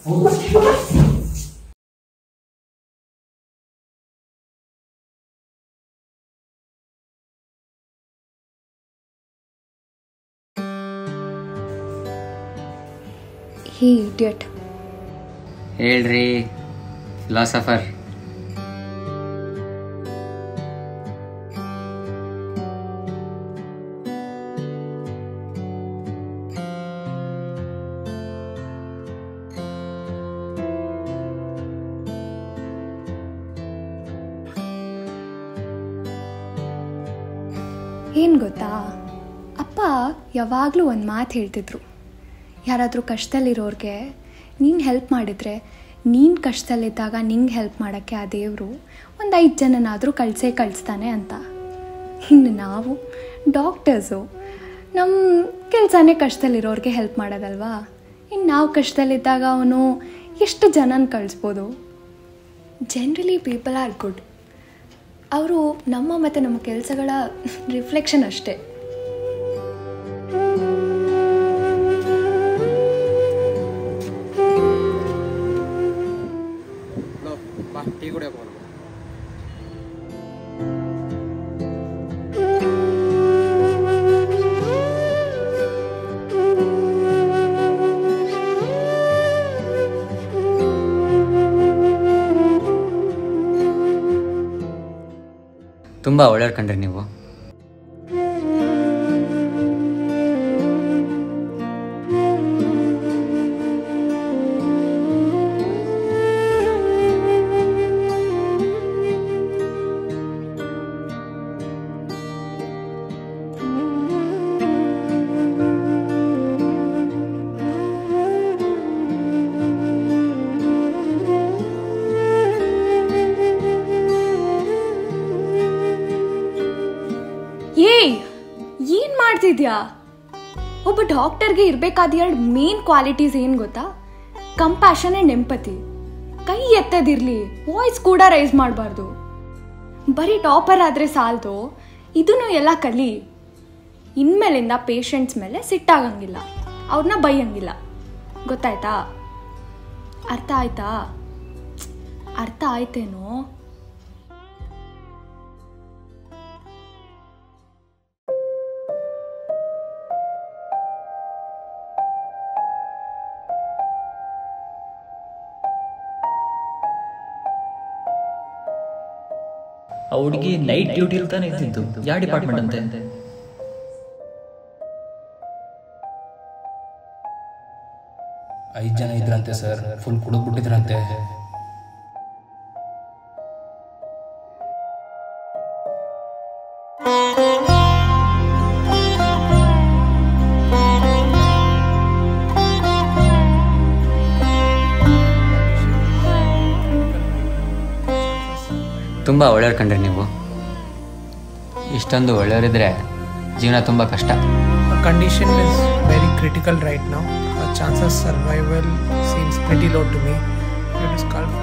ಹೇ idiot ಹೇಳ್ರಿ philosopher ಏನು ಗೊತ್ತಾ ಅಪ್ಪ ಯಾವಾಗಲೂ ಒಂದು ಮಾತು ಹೇಳ್ತಿದ್ರು ಯಾರಾದರೂ ಕಷ್ಟದಲ್ಲಿರೋರಿಗೆ ನೀನು ಹೆಲ್ಪ್ ಮಾಡಿದರೆ ನೀನು ಕಷ್ಟದಲ್ಲಿದ್ದಾಗ ನಿಂಗೆ ಹೆಲ್ಪ್ ಮಾಡೋಕ್ಕೆ ಆ ದೇವರು ಒಂದು ಐದು ಜನನಾದರೂ ಕಳಿಸೇ ಕಳಿಸ್ತಾನೆ ಅಂತ ಇನ್ನು ನಾವು ಡಾಕ್ಟರ್ಸು ನಮ್ಮ ಕೆಲಸನೇ ಕಷ್ಟದಲ್ಲಿರೋರಿಗೆ ಹೆಲ್ಪ್ ಮಾಡೋದಲ್ವಾ ಇನ್ನು ನಾವು ಕಷ್ಟದಲ್ಲಿದ್ದಾಗ ಅವನು ಎಷ್ಟು ಜನನ ಕಳಿಸ್ಬೋದು ಜನರಲಿ ಪೀಪಲ್ ಆರ್ ಗುಡ್ ಅವರು ನಮ್ಮ ಮತ್ತು ನಮ್ಮ ಕೆಲಸಗಳ ರಿಫ್ಲೆಕ್ಷನ್ ಅಷ್ಟೇ ಬಾ ಟೀ ಕುಡಿಯೋಕೆ ಹೋಗೋಣ ತುಂಬ ಒಳ್ಳೆಯವ್ರು ಕಂಡ್ರಿ ನೀವು ಏಯ್ ಏನು ಮಾಡ್ತಿದ್ಯಾ ಒಬ್ಬ ಡಾಕ್ಟರ್ಗೆ ಇರಬೇಕಾದ ಎರಡು ಮೇನ್ ಕ್ವಾಲಿಟೀಸ್ ಏನು ಗೊತ್ತಾ ಕಂಪ್ಯಾಷನ್ ಆ್ಯಂಡ್ ಎಂಪತಿ ಕೈ ಎತ್ತದಿರಲಿ ವಾಯ್ಸ್ ಕೂಡ ರೈಸ್ ಮಾಡಬಾರ್ದು ಬರೀ ಟಾಪರ್ ಆದರೆ ಸಾಲದು ಇದನ್ನು ಎಲ್ಲ ಕಲಿ ಇನ್ಮೇಲಿಂದ ಪೇಷಂಟ್ಸ್ ಮೇಲೆ ಸಿಟ್ಟಾಗಂಗಿಲ್ಲ ಅವ್ರನ್ನ ಬೈಯಂಗಿಲ್ಲ ಗೊತ್ತಾಯ್ತಾ ಅರ್ಥ ಆಯ್ತಾ ಅರ್ಥ ಆಯ್ತೇನೋ ಆ ಹುಡುಗಿ ನೈಟ್ ಡ್ಯೂಟಿಲಿ ತಾನೇ ಇದ್ದಿದ್ದು ಯಾವ ಡಿಪಾರ್ಟ್ಮೆಂಟ್ ಅಂತೆ ಐದು ಜನ ಇದ್ರಂತೆ ಸರ್ ಫುಲ್ ಕುಡಿದ್ಬಿಟ್ಟಿದ್ರಂತೆ ತುಂಬ ಒಳ್ಳೆಯವ್ರು ಕಂಡ್ರಿ ನೀವು ಇಷ್ಟೊಂದು ಒಳ್ಳೆಯವರಿದ್ರೆ ಜೀವನ ತುಂಬ ಕಷ್ಟ Her condition is very critical right now. Her chances survival seems pretty low to me. Due to skull